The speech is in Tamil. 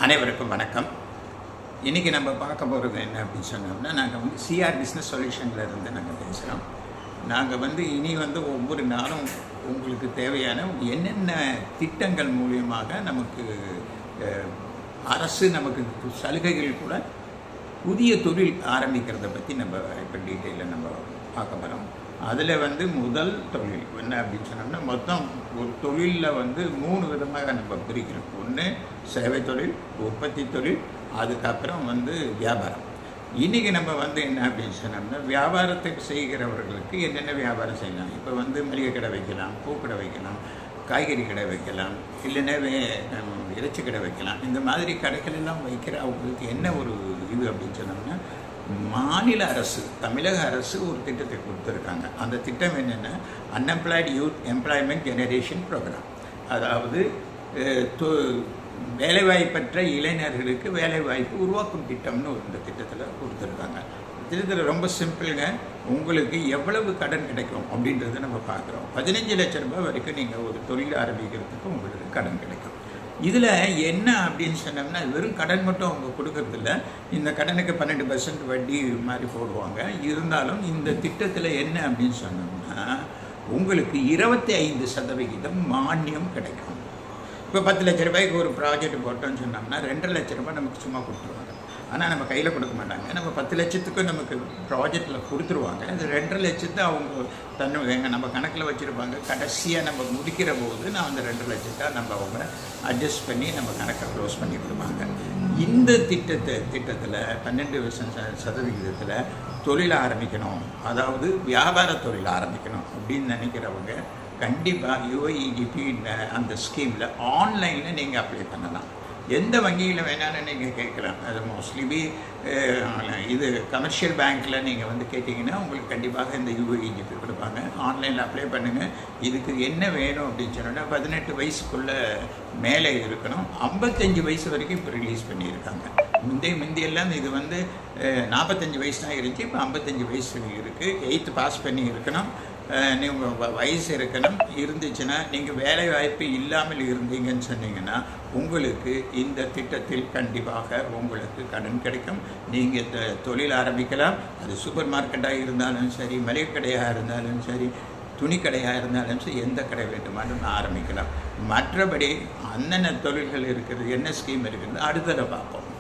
அனைவருக்கும் வணக்கம் இன்றைக்கி நம்ம பார்க்க போகிறது என்ன அப்படின்னு சொன்னோம்னா நாங்கள் வந்து சிஆர் பிஸ்னஸ் சொல்யூஷனில் இருந்து நாங்கள் பேசுகிறோம் நாங்கள் வந்து இனி வந்து ஒவ்வொரு நாளும் உங்களுக்கு தேவையான என்னென்ன திட்டங்கள் மூலியமாக நமக்கு அஹ், அரசு நமக்கு சலுகைகள் கூட புதிய தொழில் ஆரம்பிக்கிறத பற்றி நம்ம இப்போ டீட்டெயிலில் நம்ம பார்க்க போகிறோம் அதில் வந்து முதல் தொழில் என்ன அப்படின்னு சொன்னோம்னா மொத்தம் ஒரு தொழிலில் வந்து மூணு விதமாக நம்ம பிரிக்கிறோம் ஒன்று சேவை தொழில் உற்பத்தி தொழில் அதுக்கப்புறம் வந்து வியாபாரம் இன்றைக்கி நம்ம வந்து என்ன அப்படின்னு சொன்னோம்னா வியாபாரத்தை செய்கிறவர்களுக்கு என்னென்ன வியாபாரம் செய்யலாம் இப்போ வந்து மளிகை கடை வைக்கலாம் பூக்கடை வைக்கலாம் காய்கறி கடை வைக்கலாம் இல்லைன்னா வே ஹம், இறைச்சி கடை வைக்கலாம் இந்த மாதிரி கடைகள் எல்லாம் வைக்கிற அவங்களுக்கு என்ன ஒரு இது அப்படின்னு சொன்னோம்னா மாநில அரசு தமிழக அரசு ஒரு திட்டத்தை கொடுத்துருக்காங்க அந்த திட்டம் என்னென்னா unemployed youth employment generation program அதாவது அஹ், தொ- வேலைவாய்ப்பற்ற இளைஞர்களுக்கு வேலைவாய்ப்பு உருவாக்கும் திட்டம்னு ஒரு இந்த திட்டத்தில் கொடுத்துருக்காங்க திட்டத்தில் ரொம்ப சிம்பிளுங்க உங்களுக்கு எவ்வளவு கடன் கிடைக்கும் அப்படின்றத நம்ம பார்க்குறோம் பதினஞ்சு லட்ச ரூபாய் வரைக்கும் நீங்கள் ஒரு தொழில் ஆரம்பிக்கிறதுக்கு உங்களுக்கு கடன் கிடைக்கும் இதில் என்ன அப்படின்னு சொன்னோம்னா வெறும் கடன் மட்டும் அவங்க கொடுக்கறதில்ல இந்த கடனுக்கு பன்னெண்டு பர்சன்ட் வட்டி மாதிரி போடுவாங்க இருந்தாலும் இந்த திட்டத்தில் என்ன அப்படின்னு சொன்னோம்னா உங்களுக்கு இருபத்தி ஐந்து சதவிகிதம் மானியம் கிடைக்கும் இப்போ பத்து லட்ச ரூபாய்க்கு ஒரு ப்ராஜெக்ட் போட்டோம்னு சொன்னோம்னா ரெண்டரை லட்ச ரூபாய் நமக்கு சும்மா கொடுத்துருவாங்க ஆனால் நம்ம கையில் கொடுக்க மாட்டாங்க நம்ம பத்து லட்சத்துக்கு நமக்கு ப்ராஜெக்டில் கொடுத்துருவாங்க அது ரெண்டரை லட்சத்தை அவங்க தன்னு எங்க நம்ம கணக்கில் வச்சுருப்பாங்க கடைசியாக நம்ம முடிக்கிற போது நான் அந்த ரெண்டரை லட்சத்தை நம்ம அவங்க அட்ஜஸ்ட் பண்ணி நம்ம கணக்கை க்ளோஸ் பண்ணி விடுவாங்க இந்த திட்டத்தை திட்டத்தில் பன்னெண்டு வருஷம் ச- சதவிகிதத்தில் தொழில் ஆரம்பிக்கணும் அதாவது வியாபார தொழில் ஆரம்பிக்கணும் அப்படின்னு நினைக்கிறவங்க கண்டிப்பாக யுஐஇடிபி அந்த ஸ்கீமில் ஆன்லைனில் நீங்கள் அப்ளை பண்ணலாம் எந்த வங்கியில் வேணாலும் நீங்கள் கேட்கலாம் அது மோஸ்ட்லி இது கமர்ஷியல் பேங்க்கில் நீங்கள் வந்து கேட்டிங்கன்னா உங்களுக்கு கண்டிப்பாக இந்த யுஐஇடிபி கொடுப்பாங்க ஆன்லைனில் அப்ளை பண்ணுங்கள் இதுக்கு என்ன வேணும் அப்படின்னு சொன்னோன்னா பதினெட்டு வயசுக்குள்ளே மேலே இருக்கணும் ஐம்பத்தஞ்சு வயசு வரைக்கும் இப்போ ரிலீஸ் பண்ணியிருக்காங்க முந்தைய முந்தியெல்லாம் இது வந்து அஹ், நாற்பத்தஞ்சு வயசு தான் இருந்துச்சு இப்போ ஐம்பத்தஞ்சு வயசு இருக்குது எயித்து பாஸ் பண்ணி இருக்கணும் நீங்கள் வயசு இருக்கணும் இருந்துச்சுன்னா நீங்கள் வேலை வாய்ப்பு இல்லாமல் இருந்தீங்கன்னு சொன்னீங்கன்னா உங்களுக்கு இந்த திட்டத்தில் கண்டிப்பாக உங்களுக்கு கடன் கிடைக்கும் நீங்கள் தொழில் ஆரம்பிக்கலாம் அது சூப்பர் மார்க்கெட்டாக இருந்தாலும் சரி மளிகை கடையாக இருந்தாலும் சரி துணி கடையாக இருந்தாலும் சரி எந்த கடை வேண்டுமானாலும் ஆரம்பிக்கலாம் மற்றபடி அன்னென்ன தொழில்கள் இருக்கிறது என்ன ஸ்கீம் இருக்குது அடுத்ததை பார்ப்போம்